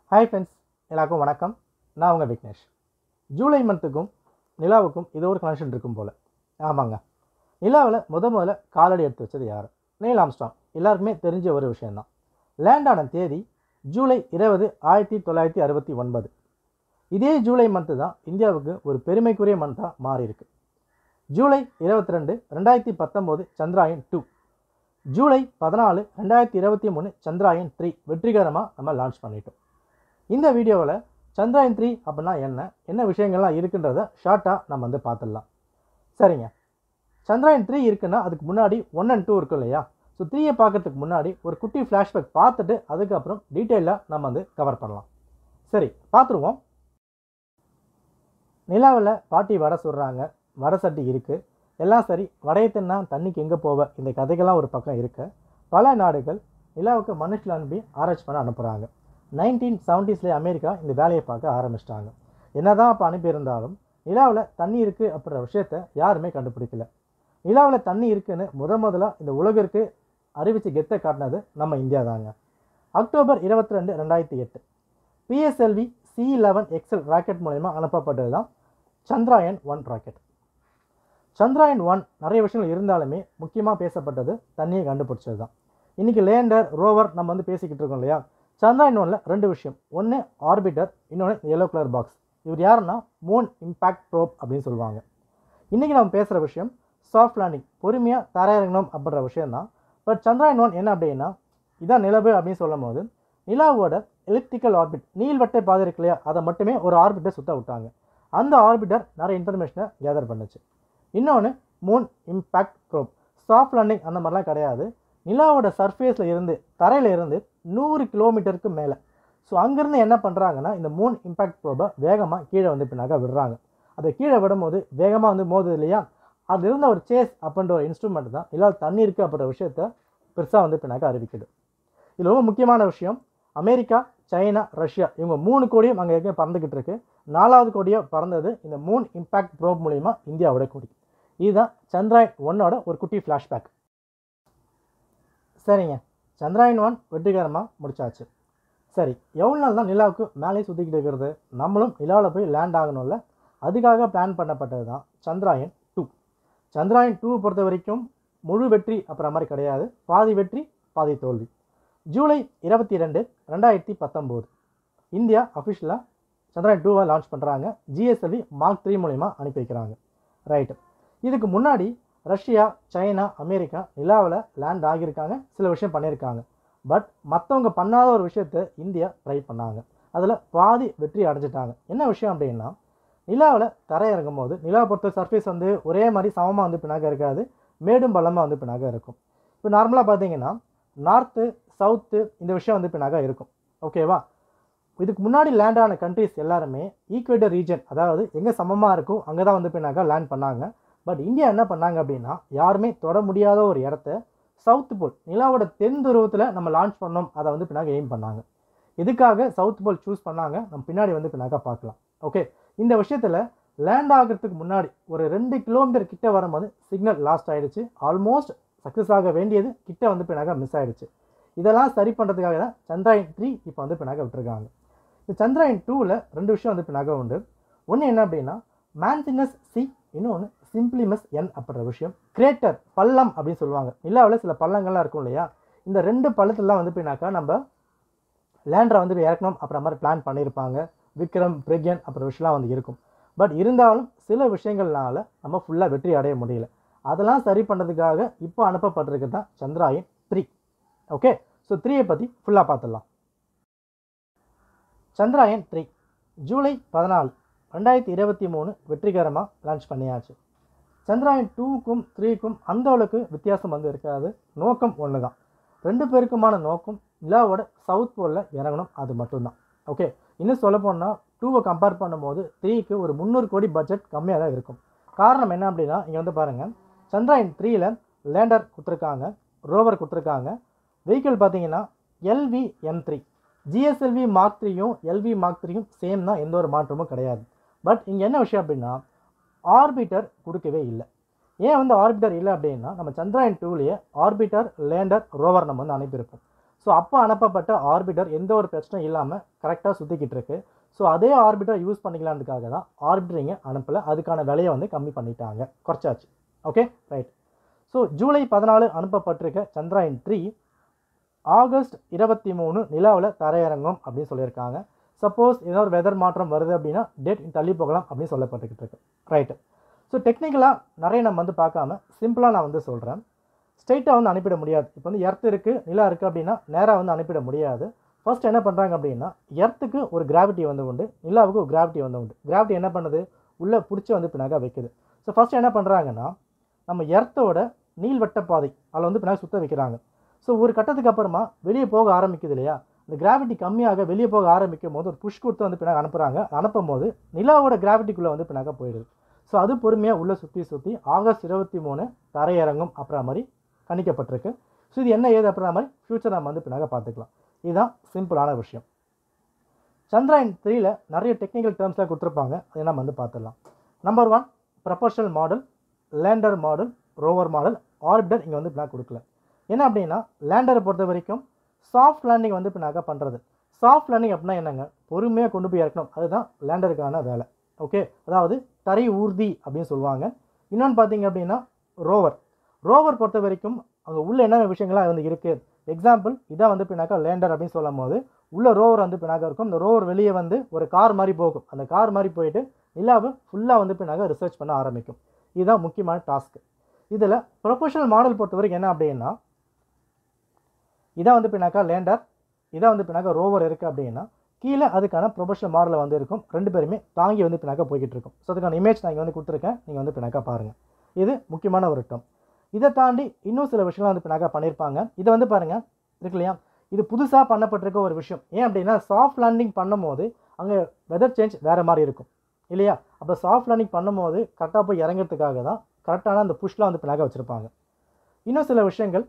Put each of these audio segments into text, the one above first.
hi friends எல்லாருக்கும் வணக்கம் நான் உங்கள் விக்னேஷ் ஜூலை மந்த்துக்கும் நிலாவுக்கும் இது ஒரு கனெக்ஷன் இருக்கும் போல் ஆமாங்க நிலாவில் முத முதல்ல காலடி எடுத்து வச்சது யார் நீல் ஆம்ஸ்டாங் எல்லாருக்குமே தெரிஞ்ச ஒரு விஷயந்தான் லேண்ட் ஆன தேதி ஜூலை இருபது ஆயிரத்தி தொள்ளாயிரத்தி அறுபத்தி ஒன்பது இதே ஜூலை மந்த்து தான் இந்தியாவுக்கு ஒரு பெருமைக்குரிய மந்த்தாக மாறி இருக்கு ஜூலை இருபத்தி ரெண்டு ரெண்டாயிரத்தி பத்தொம்போது சந்திராயன் டூ ஜூலை பதினாலு ரெண்டாயிரத்தி இருபத்தி மூணு சந்திராயன் த்ரீ வெற்றிகரமாக நம்ம லான்ச் பண்ணிட்டோம் இந்த வீடியோவில் சந்திராயன் த்ரீ அப்படின்னா என்ன என்ன விஷயங்கள்லாம் இருக்குன்றத ஷார்ட்டாக நம்ம வந்து பார்த்துடலாம் சரிங்க சந்திராயன் த்ரீ இருக்குன்னா அதுக்கு முன்னாடி ஒன் அண்ட் டூ இருக்கும் இல்லையா ஸோ த்ரீயை பார்க்கறதுக்கு முன்னாடி ஒரு குட்டி ஃப்ளாஷ்பேக் பார்த்துட்டு அதுக்கப்புறம் டீட்டெயிலாக நம்ம வந்து கவர் பண்ணலாம் சரி பார்த்துருவோம் நிலாவில் பாட்டி வடை சுடுறாங்க வடை சட்டி இருக்குது எல்லாம் சரி வடையை தின்னா தண்ணிக்கு எங்கே போவ இந்த கதைகள்லாம் ஒரு பக்கம் இருக்க பல நாடுகள் நிலாவுக்கு மனுஷில் அனுப்பி ஆராய்ச்சி பண்ண அனுப்புகிறாங்க நைன்டீன் செவன்ட்டீஸ்லேயே அமெரிக்கா இந்த வேலையை பார்க்க ஆரம்பிச்சிட்டாங்க என்னதான் அப்போ அனுப்பியிருந்தாலும் நிலாவில் தண்ணி இருக்குது அப்படின்ற விஷயத்த யாருமே கண்டுபிடிக்கல நிலாவில் தண்ணி இருக்குன்னு முத முதலாக இந்த உலகிற்கு அறிவித்து கெத்தை காட்டினது நம்ம இந்தியா தாங்க அக்டோபர் இருபத்தி ரெண்டு ரெண்டாயிரத்தி எட்டு PSLV C eleven XL rocket மூலயமா அனுப்பப்பட்டது தான் Chandrayaan one rocket Chandrayaan one நிறைய விஷயங்கள் இருந்தாலுமே முக்கியமாக பேசப்பட்டது தண்ணியை கண்டுபிடிச்சது தான் இன்றைக்கி லேண்டர் ரோவர் நம்ம வந்து பேசிக்கிட்டு இருக்கோம் இல்லையா சந்திராயன் ஒன்ல ரெண்டு விஷயம் ஒன்று ஆர்பிட்டர் இன்னொன்று எல்லோ கலர் பாக்ஸ் இவர் யாருன்னா மூன் இம்பேக்ட் ப்ரோப் அப்படின்னு சொல்லுவாங்க இன்றைக்கி நம்ம பேசுகிற விஷயம் சாஃப்ட் லேண்டிங் பொறுமையாக தரையிறங்கணும் அப்படின்ற விஷயம் தான் பட் சந்திராயன் ஒன் என்ன அப்படின்னா இதான் நிலவு அப்படின்னு சொல்லும் போது நிலாவோட எலிப்டிக்கல் ஆர்பிட் நீள்வட்டை பாதை இருக்கு இல்லையா அதை மட்டுமே ஒரு ஆர்பிட்டை சுத்த விட்டாங்க அந்த ஆர்பிட்டர் நிறைய இன்ஃபர்மேஷனை கேதர் பண்ணுச்சு இன்னொன்று moon impact probe soft landing அந்த மாதிரிலாம் கிடையாது நிலாவோட சர்ஃபேஸில் இருந்து தரையில் இருந்து நூறு கிலோமீட்டருக்கு மேலே ஸோ அங்கேருந்து என்ன பண்ணுறாங்கன்னா இந்த மூன் இம்பேக்ட் ப்ரோபை வேகமாக கீழே வந்து பின்னாக விடுறாங்க அதை கீழே விடும்போது வேகமாக வந்து மோதுது இல்லையா அது இருந்த ஒரு சேஸ் அப்படின்ற ஒரு இன்ஸ்ட்ருமெண்ட் தான் நிலா தண்ணி இருக்குது அப்படின்ற விஷயத்த பெருசாக வந்து பின்னாக்க அறிவிக்குது இதில் ரொம்ப முக்கியமான விஷயம் அமெரிக்கா சைனா ரஷ்யா இவங்க மூணு கோடியும் அங்கே ஏற்கனவே பறந்துக்கிட்டு இருக்கு நாலாவது கோடியாக பறந்தது இந்த மூன் இம்பேக்ட் ப்ரோப் மூலிமா இந்தியாவோட கொடி இதுதான் சந்திராயன் ஒன்னோட ஒரு குட்டி ஃப்ளாஷ்பேக் சரிங்க சந்திராயன் ஒன் வெற்றிகரமாக முடிச்சாச்சு சரி எவ்வளோ நாள் தான் நிலாவுக்கு மேலே சுற்றிக்கிட்டு இருக்கிறது நம்மளும் நிலாவில் போய் லேண்ட் ஆகணும்ல அதுக்காக பிளான் பண்ணப்பட்டது தான் சந்திராயன் டூ சந்திராயன் டூ பொறுத்த வரைக்கும் முழு வெற்றி அப்புறம் மாதிரி கிடையாது பாதி வெற்றி பாதி தோல்வி ஜூலை இருபத்தி ரெண்டு ரெண்டாயிரத்தி பத்தொம்போது இந்தியா அஃபிஷியலாக சந்திராயன் டூவை லான்ச் பண்ணுறாங்க ஜிஎஸ்எல்வி மார்க் த்ரீ மூலிமா அனுப்பி வைக்கிறாங்க ரைட்டு இதுக்கு முன்னாடி ரஷ்யா சைனா அமெரிக்கா நிலாவில் லேண்ட் ஆகியிருக்காங்க சில விஷயம் பண்ணியிருக்காங்க பட் மற்றவங்க பண்ணாத ஒரு விஷயத்தை இந்தியா ட்ரை பண்ணாங்க அதில் பாதி வெற்றி அடைஞ்சிட்டாங்க என்ன விஷயம் அப்படின்னா நிலாவில் தரையிறங்கும் போது நிலாவை பொறுத்த சர்ஃபேஸ் வந்து ஒரே மாதிரி சமமாக வந்து பின்னாக இருக்காது மேடும் பள்ளமாக வந்து பின்னாக இருக்கும் இப்போ நார்மலாக பார்த்தீங்கன்னா நார்த்து சவுத்து இந்த விஷயம் வந்து பின்னாக இருக்கும் ஓகேவா இதுக்கு முன்னாடி லேண்ட் ஆன கண்ட்ரிஸ் எல்லாருமே ஈக்குவேட்டர் ரீஜன் அதாவது எங்கே சமமாக இருக்கோ அங்கே தான் வந்து பின்னாக லேண்ட் பண்ணாங்க பட் இந்தியா என்ன பண்ணாங்க அப்படின்னா யாருமே தொட முடியாத ஒரு இடத்த சவுத் போல் நிலாவோட தென் துருவத்தில் நம்ம லான்ச் பண்ணோம் அதை வந்து பின்னாக எய்ம் பண்ணாங்க இதுக்காக சவுத் போல் சூஸ் பண்ணாங்க நம்ம பின்னாடி வந்து பின்னாக பார்க்கலாம் ஓகே இந்த விஷயத்தில் லேண்ட் ஆகிறதுக்கு முன்னாடி ஒரு ரெண்டு கிலோமீட்டர் கிட்ட வரும்போது சிக்னல் லாஸ்ட் ஆகிடுச்சு ஆல்மோஸ்ட் சக்ஸஸ் ஆக வேண்டியது கிட்ட வந்து பின்னாக மிஸ் ஆகிடுச்சு இதெல்லாம் சரி பண்ணுறதுக்காக தான் சந்திராயன் த்ரீ இப்போ வந்து பின்னாக விட்டுருக்காங்க இந்த சந்திராயன் டூவில் ரெண்டு விஷயம் வந்து பின்னாக உண்டு ஒன்று என்ன அப்படின்னா மேன்சினஸ் சி இன்னொன்று சிம்பிளிமஸ் என் அப்படின்ற விஷயம் கிரேட்டர் பள்ளம் அப்படின்னு சொல்லுவாங்க நிலாவில் சில பள்ளங்கள்லாம் இருக்கும் இல்லையா இந்த ரெண்டு பள்ளத்துலாம் வந்து பின்னாக்கா நம்ம லேண்டரை வந்து இறக்கணும் அப்புறம் மாதிரி பிளான் பண்ணியிருப்பாங்க விக்ரம் பிரிக்யன் அப்புறம் விஷயம்லாம் வந்து இருக்கும் பட் இருந்தாலும் சில விஷயங்கள்னால நம்ம ஃபுல்லாக வெற்றி அடைய முடியல அதெல்லாம் சரி பண்ணுறதுக்காக இப்போ அனுப்பப்பட்டிருக்கு தான் சந்திராயன் த்ரீ ஓகே ஸோ த்ரீயை பற்றி ஃபுல்லாக பார்த்துடலாம் சந்திராயன் த்ரீ ஜூலை பதினாலு ரெண்டாயிரத்தி இருபத்தி மூணு வெற்றிகரமாக லான்ச் பண்ணியாச்சு சந்திராயன் டூக்கும் த்ரீக்கும் அந்த அளவுக்கு வித்தியாசம் வந்து இருக்காது நோக்கம் ஒன்று தான் ரெண்டு பேருக்குமான நோக்கம் நிலாவோட சவுத் போலில் இறங்கணும் அது மட்டும்தான் ஓகே இன்னும் சொல்ல போனால் டூவை கம்பேர் பண்ணும்போது த்ரீக்கு ஒரு முந்நூறு கோடி பட்ஜெட் கம்மியாக தான் இருக்கும் காரணம் என்ன அப்படின்னா இங்கே வந்து பாருங்கள் சந்திராயன் த்ரீயில் லேண்டர் கொடுத்துருக்காங்க ரோவர் கொடுத்துருக்காங்க வெஹிக்கிள் பார்த்தீங்கன்னா LV M three GSLV mark த்ரீயும் எல்வி மார்க் த்ரீயும் சேம் தான் எந்த ஒரு மாற்றமும் கிடையாது பட் இங்கே என்ன விஷயம் அப்படின்னா ஆர்பிட்டர் கொடுக்கவே இல்லை ஏன் வந்து ஆர்பிட்டர் இல்லை அப்படின்னா நம்ம சந்திராயன் டூலேயே ஆர்பிட்டர் லேண்டர் ரோவர் நம்ம வந்து அனுப்பியிருப்போம் ஸோ அப்போ அனுப்பப்பட்ட ஆர்பிட்டர் எந்த ஒரு பிரச்சனையும் இல்லாமல் கரெக்டாக சுற்றிக்கிட்டு இருக்கு ஸோ அதே ஆர்பிட்டர் யூஸ் பண்ணிக்கலான்றதுக்காக தான் ஆர்பிட்டர் இங்கே அனுப்பலை அதுக்கான விலையை வந்து கம்மி பண்ணிட்டாங்க குறைச்சாச்சு ஓகே ரைட் ஸோ ஜூலை பதினாலு அனுப்பப்பட்டிருக்க சந்திராயன் த்ரீ ஆகஸ்ட் இருபத்தி மூணு நிலாவில் தரையிறங்கும் அப்படின்னு சொல்லியிருக்காங்க சப்போஸ் ஏதோ ஒரு வெதர் மாற்றம் வருது அப்படின்னா டேட் தள்ளி போகலாம் அப்படின்னு சொல்லப்பட்டுக்கிட்டு இருக்கு ரைட்டு ஸோ டெக்னிக்கலாக நிறைய நம்ம வந்து பார்க்காம சிம்பிளாக நான் வந்து சொல்கிறேன் ஸ்ட்ரைட்டாக வந்து அனுப்பிட முடியாது இப்போ வந்து எர்த் இருக்குது நிலா இருக்குது அப்படின்னா நேராக வந்து அனுப்பிட முடியாது ஃபர்ஸ்ட் என்ன பண்ணுறாங்க அப்படின்னா எர்த்துக்கு ஒரு கிராவிட்டி வந்து உண்டு நிலாவுக்கு ஒரு கிராவிட்டி வந்து உண்டு கிராவிட்டி என்ன பண்ணுது உள்ளே பிடிச்சி வந்து பின்னாக வைக்குது ஸோ ஃபர்ஸ்ட் என்ன பண்ணுறாங்கன்னா நம்ம எர்த்தோட நீள்வட்ட பாதை அதில் வந்து பின்னாடி சுத்த வைக்கிறாங்க ஸோ ஒரு கட்டத்துக்கு அப்புறமா வெளியே போக ஆரம்பிக்குது இல்லையா இந்த கிராவிட்டி கம்மியாக வெளியே போக ஆரம்பிக்கும் போது ஒரு புஷ் கொடுத்து வந்து பின்னாக அனுப்புகிறாங்க அனுப்பும் போது நிலாவோட கிராவிட்டிக்குள்ளே வந்து பின்னாக போயிடுது ஸோ அது பொறுமையாக உள்ளே சுற்றி சுற்றி ஆகஸ்ட் இருபத்தி மூணு தரையிறங்கும் அப்புறம் மாதிரி கணிக்கப்பட்டிருக்கு ஸோ இது என்ன ஏது அப்புறம் மாதிரி ஃப்யூச்சர் நம்ம வந்து பின்னாக பார்த்துக்கலாம் இதுதான் சிம்பிளான விஷயம் சந்திராயன் த்ரீல நிறைய டெக்னிக்கல் டேர்ம்ஸ்லாம் கொடுத்துருப்பாங்க அதை நம்ம வந்து பார்த்துடலாம் number one propulsion model lander model rover model orbiter இங்கே வந்து பிளாக் கொடுக்கல என்ன அப்படின்னா லேண்டரை பொறுத்த வரைக்கும் சாஃப்ட் லேண்டிங் வந்து பின்னாக்க பண்ணுறது சாஃப்ட் லேண்டிங் அப்படின்னா என்னங்க பொறுமையாக கொண்டு போய் இறக்கணும் அதுதான் லேண்டருக்கான வேலை ஓகே அதாவது தரை ஊர்தி அப்படின்னு சொல்லுவாங்க இன்னொன்று பார்த்தீங்க அப்படின்னா ரோவர் ரோவர் பொறுத்த வரைக்கும் அங்கே உள்ள என்னென்ன விஷயங்கள்லாம் வந்து இருக்குது எக்ஸாம்பிள் இதான் வந்து பின்னாக்கா லேண்டர் அப்படின்னு சொல்லும் போது உள்ள ரோவர் வந்து பின்னாக்க இருக்கும் இந்த ரோவர் வெளியே வந்து ஒரு கார் மாதிரி போகும் அந்த கார் மாதிரி போயிட்டு நிலாவை ஃபுல்லாக வந்து பின்னாக்க ரிசர்ச் பண்ண ஆரம்பிக்கும் இதுதான் முக்கியமான டாஸ்க் இதில் ப்ரொஃபஷனல் மாடல் பொறுத்த வரைக்கும் என்ன அப்படின்னா இதான் வந்து பின்னாக்கா லேண்டர் இதான் வந்து பின்னாக்கா ரோவர் இருக்குது அப்படின்னா கீழே அதுக்கான ப்ரொஃபஷனல் மாடலில் வந்து இருக்கும் ரெண்டு பேருமே தாங்கி வந்து பின்னாக்கா போய்கிட்டு இருக்கும் ஸோ அதுக்கான இமேஜ் நான் இங்கே வந்து கொடுத்துருக்கேன் நீங்கள் வந்து பின்னாக்கா பாருங்கள் இது முக்கியமான ஒரு டம் இதை தாண்டி இன்னும் சில விஷயம்லாம் வந்து பின்னாக்கா பண்ணியிருப்பாங்க இதை வந்து பாருங்கள் இருக்கு இல்லையா இது புதுசாக பண்ணப்பட்டிருக்க ஒரு விஷயம் ஏன் அப்படின்னா சாஃப்ட் லேண்டிங் பண்ணும்போது அங்கே வெதர் சேஞ்ச் வேறு மாதிரி இருக்கும் இல்லையா அப்போ சாஃப்ட் லேண்டிங் பண்ணும்போது கரெக்டாக போய் இறங்கிறதுக்காக தான் கரெக்டான அந்த புஷ்லாம் வந்து பின்னாக வச்சுருப்பாங்க இன்னும் சில விஷயங்கள்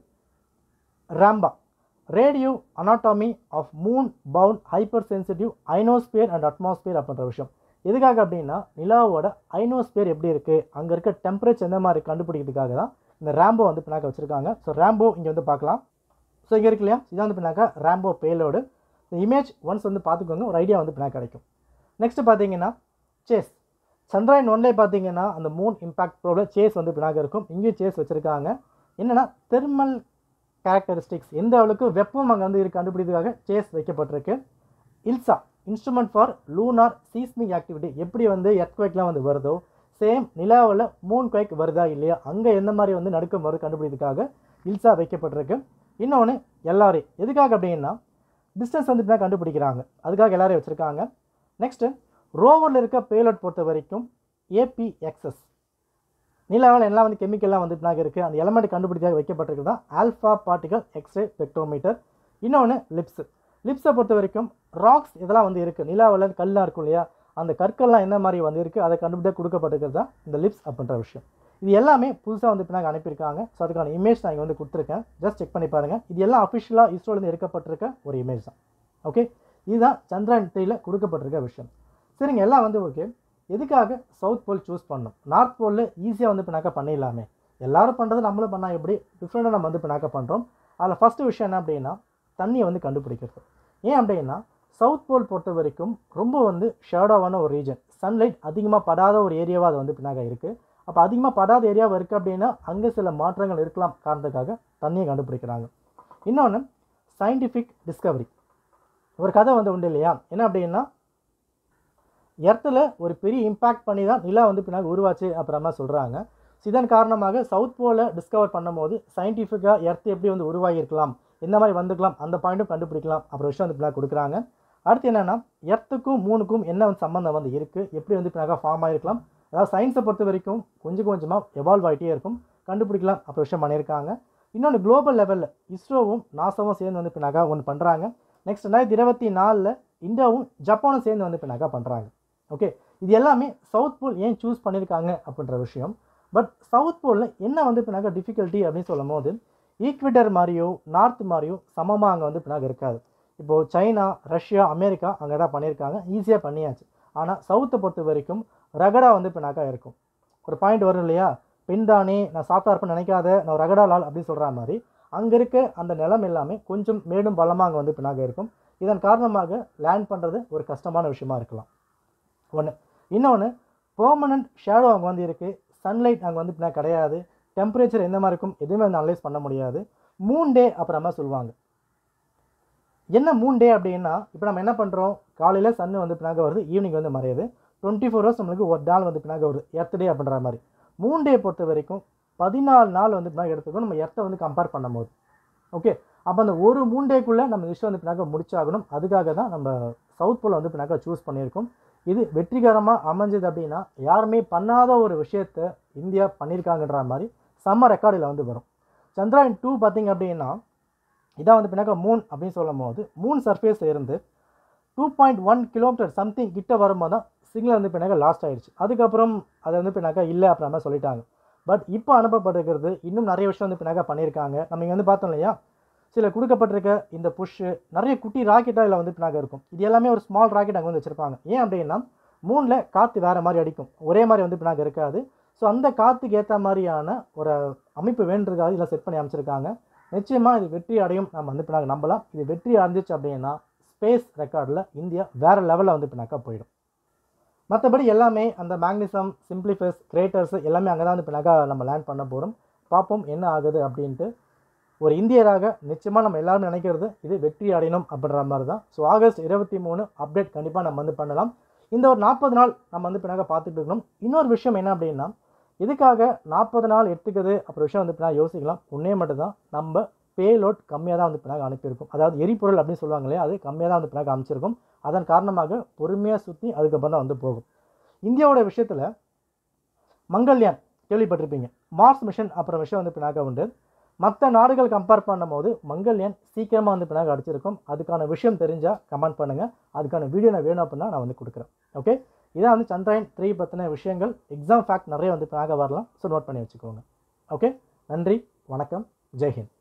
Rambha radio anatomy of moon bound hypersensitive ionosphere and atmosphere அப்படின்ற விஷயம் எதுக்காக அப்படின்னா நிலாவோட ஐனோஸ்பியர் எப்படி இருக்குது அங்கே இருக்க டெம்பரேச்சர் எந்த மாதிரி கண்டுபிடிக்கிறதுக்காக தான் இந்த ரேம்போ வந்து பின்னாக்க வச்சுருக்காங்க ஸோ ரேம்போ இங்கே வந்து பார்க்கலாம் ஸோ இங்கே இருக்கு இல்லையா இதான் வந்து பின்னாக்கா ரேம்போ பேலோடு இந்த இமேஜ் ஒன்ஸ் வந்து பார்த்துக்கோங்க ஒரு ஐடியா வந்து பின்னாக்க கிடைக்கும் நெக்ஸ்ட் பார்த்தீங்கன்னா சேஸ் சந்திராயன் ஒன்லே பார்த்தீங்கன்னா அந்த மூன் இம்பாக்ட் ப்ரோவில் சேஸ் வந்து பின்னாக இருக்கும் இங்கேயும் சேஸ் வச்சுருக்காங்க என்னென்னா தெர்மல் கேரக்டரிஸ்டிக்ஸ் எந்த அளவுக்கு வெப்பம் அங்கே வந்து இருக்கு கண்டுபிடிக்கிறதுக்காக சேஸ் வைக்கப்பட்டிருக்கு ILSA instrument for lunar seismic activity எப்படி வந்து எர்த்குவேக்லாம் வந்து வருதோ சேம் நிலாவில் மூன் குவைக் வருதா இல்லையா அங்கே எந்த மாதிரி வந்து நடுக்கம் வருது கண்டுபிடிக்கிறதுக்காக இல்சா வைக்கப்பட்டிருக்கு இன்னொன்று எல்லாரே எதுக்காக அப்படின்னா டிஸ்டன்ஸ் வந்து இப்படி கண்டுபிடிக்கிறாங்க அதுக்காக எல்லாரையும் வச்சுருக்காங்க நெக்ஸ்ட்டு ரோவரில் இருக்க பேலட் பொறுத்த வரைக்கும் ஏபிஎக்ஸ்எஸ் நிலாவில் எல்லாம் வந்து கெமிக்கல்லாம் வந்து இப்படினாக இருக்குது அந்த எலமெண்ட் கண்டுபிடிக்க வைக்கப்பட்டிருக்கு தான் ஆல்ஃபா பார்ட்டிகல் எக்ஸ்ரே ஸ்பெக்ட்ரோமீட்டர் இன்னொன்று லிப்ஸ் லிப்ஸை பொறுத்த வரைக்கும் ராக்ஸ் இதெல்லாம் வந்து இருக்குது நிலாவில் கல்லாம் இருக்கும் இல்லையா அந்த கற்கள்லாம் என்ன மாதிரி வந்து இருக்குது அதை கண்டுபிடிக்க கொடுக்கப்பட்டிருக்கிறது தான் இந்த லிப்ஸ் அப்படின்ற விஷயம் இது எல்லாமே புதுசாக வந்து பின்னாங்க அனுப்பியிருக்காங்க ஸோ அதுக்கான இமேஜ் நான் இங்கே வந்து கொடுத்துருக்கேன் ஜஸ்ட் செக் பண்ணி பாருங்கள் இது எல்லாம் அஃபிஷியலாக இஸ்ரோலேருந்து எடுக்கப்பட்டிருக்க ஒரு இமேஜ் தான் ஓகே இதுதான் சந்திராயன் த்ரீல கொடுக்கப்பட்டிருக்க விஷயம் சரிங்க எல்லாம் வந்து ஓகே எதுக்காக சவுத் போல் சூஸ் பண்ணணும் நார்த் போலில் ஈஸியாக வந்து பின்னாக்க பண்ணிடலாமே எல்லாரும் பண்ணுறது நம்மளும் பண்ணால் எப்படி டிஃப்ரெண்ட்டாக நம்ம வந்து பின்னாக்க பண்ணுறோம் அதில் ஃபஸ்ட்டு விஷயம் என்ன அப்படின்னா தண்ணியை வந்து கண்டுபிடிக்கிறது ஏன் அப்படின்னா சவுத் போல் பொறுத்த வரைக்கும் ரொம்ப வந்து ஷேடோவான ஒரு ரீஜன் சன்லைட் அதிகமாக படாத ஒரு ஏரியாவாக அது வந்து பின்னாக இருக்குது அப்போ அதிகமாக படாத ஏரியாவாக இருக்குது அப்படின்னா அங்கே சில மாற்றங்கள் இருக்கலாம் காரணத்துக்காக தண்ணியை கண்டுபிடிக்கிறாங்க இன்னொன்று சயின்டிஃபிக் டிஸ்கவரி ஒரு கதை வந்து உண்டு இல்லையா என்ன அப்படின்னா எர்த்தில் ஒரு பெரிய இம்பேக்ட் பண்ணி தான் நிலா வந்து பின்னாடி உருவாச்சு அப்புறமா சொல்கிறாங்க இதன் காரணமாக சவுத் போலை டிஸ்கவர் பண்ணும்போது சயின்டிஃபிக்காக எர்த் எப்படி வந்து உருவாகியிருக்கலாம் எந்த மாதிரி வந்துக்கலாம் அந்த பாயிண்ட்டும் கண்டுபிடிக்கலாம் அப்புறம் விஷயம் வந்து பின்னாடி கொடுக்குறாங்க அடுத்து என்னென்னா எர்த்துக்கும் மூணுக்கும் என்ன வந்து சம்மந்தம் வந்து இருக்குது எப்படி வந்து பின்னாக ஃபார்ம் ஆகிருக்கலாம் அதாவது சயின்ஸை பொறுத்த வரைக்கும் கொஞ்சம் கொஞ்சமாக எவால்வ் ஆகிட்டே இருக்கும் கண்டுபிடிக்கலாம் அப்புறம் விஷயம் பண்ணியிருக்காங்க இன்னொன்று குளோபல் லெவலில் இஸ்ரோவும் நாசாவும் சேர்ந்து வந்து பின்னாக ஒன்று பண்ணுறாங்க நெக்ஸ்ட் ரெண்டாயிரத்தி இருபத்தி நாலில் இந்தியாவும் ஜப்பானும் சேர்ந்து வந்து பின்னாக பண்ணுறாங்க ஓகே இது எல்லாமே சவுத் போல் ஏன் சூஸ் பண்ணியிருக்காங்க அப்படின்ற விஷயம் பட் சவுத் போலில் என்ன வந்து பின்னாக டிஃபிகல்ட்டி அப்படின்னு சொல்லும் போது ஈக்விட்டர் மாதிரியோ நார்த் மாதிரியோ சமமாக அங்கே வந்து பின்னாக இருக்காது இப்போது சைனா ரஷ்யா அமெரிக்கா அங்கே தான் பண்ணியிருக்காங்க ஈஸியாக பண்ணியாச்சு ஆனால் சவுத்தை பொறுத்த வரைக்கும் ரகடா வந்து பின்னாக்கா இருக்கும் ஒரு பாயிண்ட் வரும் இல்லையா பெண் தானே நான் சாஃப்டாக இருப்பேன்னு நினைக்காத நான் ரகடா லால் அப்படின்னு சொல்கிற மாதிரி அங்கே இருக்க அந்த நிலம் எல்லாமே கொஞ்சம் மேடும் பள்ளமாக அங்கே வந்து பின்னாக இருக்கும் இதன் காரணமாக லேண்ட் பண்ணுறது ஒரு கஷ்டமான விஷயமா இருக்கலாம் ஒன்று இன்னொன்று பெர்மனன்ட் ஷேடோ அங்கே வந்து இருக்குது சன்லைட் அங்கே வந்து பின்னா கிடையாது டெம்பரேச்சர் எந்த மாதிரி இருக்கும் எதுவுமே வந்து அனலைஸ் பண்ண முடியாது மூன் டே அப்புறமா சொல்லுவாங்க என்ன மூன் டே அப்படின்னா இப்போ நம்ம என்ன பண்ணுறோம் காலையில் சன்னு வந்து பின்னாக வருது ஈவினிங் வந்து மறையுது டுவெண்ட்டி ஃபோர் ஹவர்ஸ் நம்மளுக்கு ஒரு நாள் வந்து பின்னாக வருது எர்த் டே அப்படின்ற மாதிரி மூன் டே பொறுத்த வரைக்கும் பதினாலு நாள் வந்து பின்னாக எடுத்துக்கணும் நம்ம எர்த்தை வந்து கம்பேர் பண்ணும்போது ஓகே அப்போ அந்த ஒரு மூன் டேக்குள்ளே நம்ம விஷயம் வந்து பின்னாக முடிச்சாகணும் அதுக்காக தான் நம்ம சவுத் போல் வந்து பின்னாக சூஸ் பண்ணியிருக்கோம் இது வெற்றிகரமாக அமைஞ்சது அப்படின்னா யாருமே பண்ணாத ஒரு விஷயத்தை இந்தியா பண்ணியிருக்காங்கன்ற மாதிரி செம்ம ரெக்கார்டில் வந்து வரும் சந்திராயன் டூ பார்த்தீங்க அப்படின்னா இதான் வந்து பின்னாக்க மூன் அப்படின்னு சொல்லும் போது மூன் சர்ஃபேஸ் இருந்து two point one kilometre something கிட்ட வரும்போது தான் சிக்னல் வந்து பின்னாக்க லாஸ்ட் ஆயிடுச்சு அதுக்கப்புறம் அதை வந்து பின்னாக்க இல்லை அப்படின்ற சொல்லிட்டாங்க பட் இப்போ அனுப்பப்பட்டிருக்கிறது இன்னும் நிறைய விஷயம் வந்து பின்னாக்க பண்ணியிருக்காங்க நம்ம இங்கே வந்து பார்த்தோம் இல்லையா சில கொடுக்கப்பட்டிருக்க இந்த புஷ்ஷு நிறைய குட்டி ராக்கெட்டாக இதில் வந்து பின்னாக்க இருக்கும் இது எல்லாமே ஒரு ஸ்மால் ராக்கெட் அங்கே வந்து வச்சுருப்பாங்க ஏன் அப்படின்னா மூணில் காற்று வேறு மாதிரி அடிக்கும் ஒரே மாதிரி வந்து பின்னாக்க இருக்காது ஸோ அந்த காற்றுக்கு ஏற்ற மாதிரியான ஒரு அமைப்பு வேண்டுறதுக்காக இதில் செட் பண்ணி அமைச்சிருக்காங்க நிச்சயமாக இது வெற்றி அடையும் நம்ம வந்து பின்னாக்க நம்பலாம் இது வெற்றி அடைஞ்சிச்சு அப்படின்னா ஸ்பேஸ் ரெக்கார்டில் இந்தியா வேறு லெவலில் வந்து பின்னாக்கா போயிடும் மற்றபடி எல்லாமே அந்த மேக்னிசம் சிம்பிளிஃபஸ் கிரேட்டர்ஸ் எல்லாமே அங்கே தான் வந்து பின்னாக்கா நம்ம லேண்ட் பண்ண போகிறோம் பார்ப்போம் என்ன ஆகுது அப்படின்ட்டு ஒரு இந்தியராக நிச்சயமாக நம்ம எல்லாரும் நினைக்கிறது இது வெற்றி அடையணும் அப்படின்ற மாதிரி தான் ஸோ ஆகஸ்ட் இருபத்தி மூணு அப்டேட் கண்டிப்பாக நம்ம வந்து பண்ணலாம் இந்த ஒரு நாற்பது நாள் நம்ம வந்து பின்னாக பார்த்துட்டு இருக்கணும் இன்னொரு விஷயம் என்ன அப்படின்னா இதுக்காக நாற்பது நாள் எடுத்துக்குது அப்புறம் விஷயம் வந்து பின்னாக யோசிக்கலாம் ஒன்றே மட்டும் தான் நம்ம பேலோட் கம்மியாக தான் வந்து பின்னாக அனுப்பியிருக்கும் அதாவது எரிபொருள் அப்படின்னு சொல்லுவாங்க இல்லையா அது கம்மியாக தான் வந்து பின்னாக அமைச்சிருக்கும் அதன் காரணமாக பொறுமையாக சுற்றி அதுக்கப்புறம் தான் வந்து போகும் இந்தியாவோட விஷயத்தில் மங்கள்யான் கேள்விப்பட்டிருப்பீங்க மார்ஸ் மிஷன் அப்புறம் விஷயம் வந்து பின்னாக உண்டு மற்ற நாடுகள் கம்பேர் பண்ணும்போது மங்கள்யான் சீக்கிரமாக வந்து பின்னாக அடிச்சிருக்கும் அதுக்கான விஷயம் தெரிஞ்சால் கமெண்ட் பண்ணுங்கள் அதுக்கான வீடியோ நான் வேணும் அப்படின்னா நான் வந்து கொடுக்குறேன் ஓகே இதான் வந்து சந்திராயன் த்ரீ பற்றின விஷயங்கள் எக்ஸாம் ஃபேக்ட் நிறைய வந்து பின்னாக வரலாம் ஸோ நோட் பண்ணி வச்சுக்கோங்க ஓகே நன்றி வணக்கம் ஜெய்ஹிந்த்